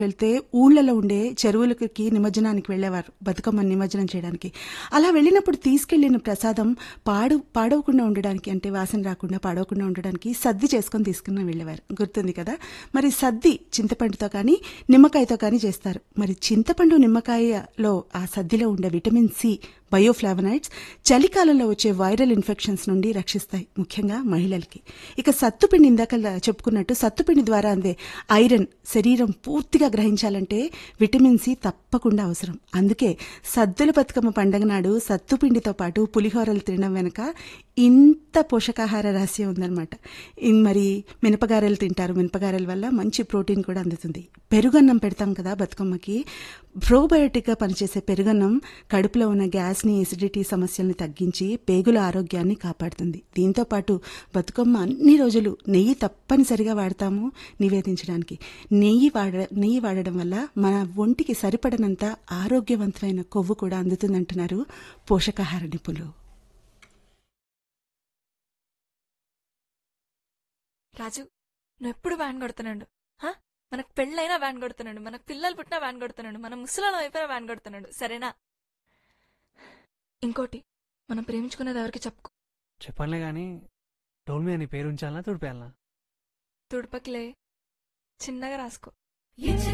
వెళ్తే ఊళ్ళలో ఉండే చెరువులకి నిమజ్జనానికి వెళ్ళేవారు బతుకమ్మ నిమజ్జనం చేయడానికి అలా వెళ్ళినప్పుడు తీసుకెళ్లిన ప్రసాదం పాడు పాడవకుండా ఉండడానికి అంటే వాసన రాకుండా పాడవకుండా ఉండడానికి సద్ది చేసుకొని తీసుకుని వెళ్ళేవారు గుర్తుంది కదా మరి సద్ది చింతపండుతో కానీ నిమ్మకాయతో కానీ చేస్తారు మరి చింతపండు నిమ్మకాయలో ఆ సద్దిలో ఉండే విటమిన్ సి బయోఫ్లావనైడ్స్ చలికాలంలో వచ్చే వైరల్ ఇన్ఫెక్షన్స్ నుండి రక్షిస్తాయి ముఖ్యంగా మహిళలకి ఇక సత్తుపిండి ఇందాక చెప్పుకున్నట్టు సత్తుపిండి ద్వారా అందే ఐరన్ శరీరం పూర్తిగా గ్రహించాలంటే విటమిన్ సి తప్పకుండా అవసరం అందుకే సద్దుల బతుకమ్మ పండగ నాడు సత్తుపిండితో పాటు పులిహోరలు తినడం వెనక ఇంత పోషకాహార రహస్యం ఉందన్నమాట ఇన్ మరి మినపగారెలు తింటారు మినపగారెల వల్ల మంచి ప్రోటీన్ కూడా అందుతుంది పెరుగన్నం పెడతాం కదా బతుకమ్మకి ప్రోబయోటిక్గా పనిచేసే పెరుగన్నం కడుపులో ఉన్న గ్యాస్ని ఎసిడిటీ సమస్యల్ని తగ్గించి పేగుల ఆరోగ్యాన్ని కాపాడుతుంది దీంతో పాటు బతుకమ్మ అన్ని రోజులు నెయ్యి తప్పనిసరిగా వాడతాము నివేదించడానికి నెయ్యి వాడ నెయ్యి వాడడం వల్ల మన ఒంటికి సరిపడనంత ఆరోగ్యవంతమైన కొవ్వు కూడా అందుతుందంటున్నారు పోషకాహార నిపుణులు రాజు నువ్వు ఎప్పుడు వ్యాన్ కొడుతున్నాడు హా? మనకు పెళ్ళైనా వ్యాన్ కొడుతున్నాడు మనకు పిల్లలు పుట్టినా వ్యాన్ కొడుతున్నాడు మన ముసలాల అయిపోయినా వ్యాన్ కొడుతున్నాడు సరేనా ఇంకోటి మనం ప్రేమించుకునేది ఎవరికి చెప్పుకో చెప్పనులే గాని టోల్ మీద నీ పేరు ఉంచాలనా తుడిపేయాలనా తుడపకిలే చిన్నగా రాసుకో